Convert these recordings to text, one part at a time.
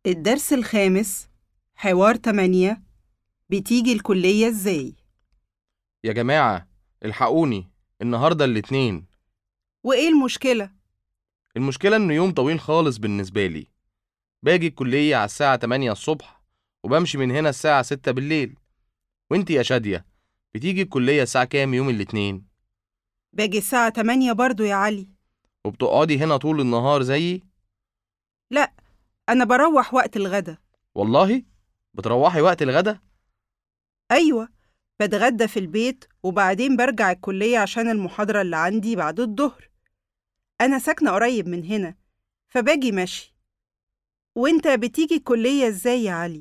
الدرس الخامس حوار تمانية بتيجي الكلية ازاي؟ يا جماعة الحقوني النهاردة الاتنين وإيه المشكلة؟ المشكلة إنه يوم طويل خالص بالنسبة لي باجي الكلية على الساعة 8 الصبح وبمشي من هنا الساعة 6 بالليل وانتي يا شادية بتيجي الكلية الساعة كام يوم الاتنين باجي الساعة تمانية برضو يا علي وبتقعدي هنا طول النهار زيي لا أنا بروح وقت الغدا والله بتروحي وقت الغدا أيوة بتغدى في البيت وبعدين برجع الكلية عشان المحاضرة اللي عندي بعد الظهر أنا ساكنة قريب من هنا فباجي مشي وإنت بتيجي الكلية ازاي يا علي؟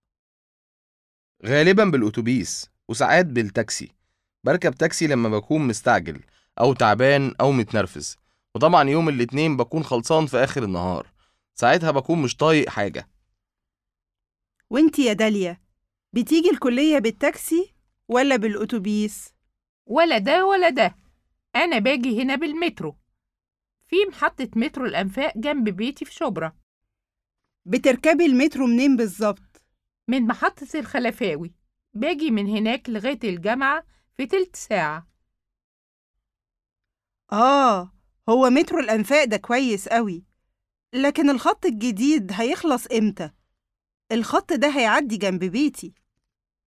غالبا بالأتوبيس وساعات بالتاكسي بركب تاكسي لما بكون مستعجل أو تعبان أو متنرفز وطبعا يوم الاتنين بكون خلصان في آخر النهار ساعتها بكون مش طايق حاجة وإنت يا داليا بتيجي الكلية بالتاكسي ولا بالأتوبيس؟ ولا ده ولا ده أنا باجي هنا بالمترو في محطة مترو الأنفاق جنب بيتي في شبرا بتركبي المترو منين بالظبط؟ من محطة الخلفاوي باجي من هناك لغاية الجامعة في تلت ساعة آه هو مترو الأنفاق ده كويس قوي لكن الخط الجديد هيخلص إمتى؟ الخط ده هيعدي جنب بيتي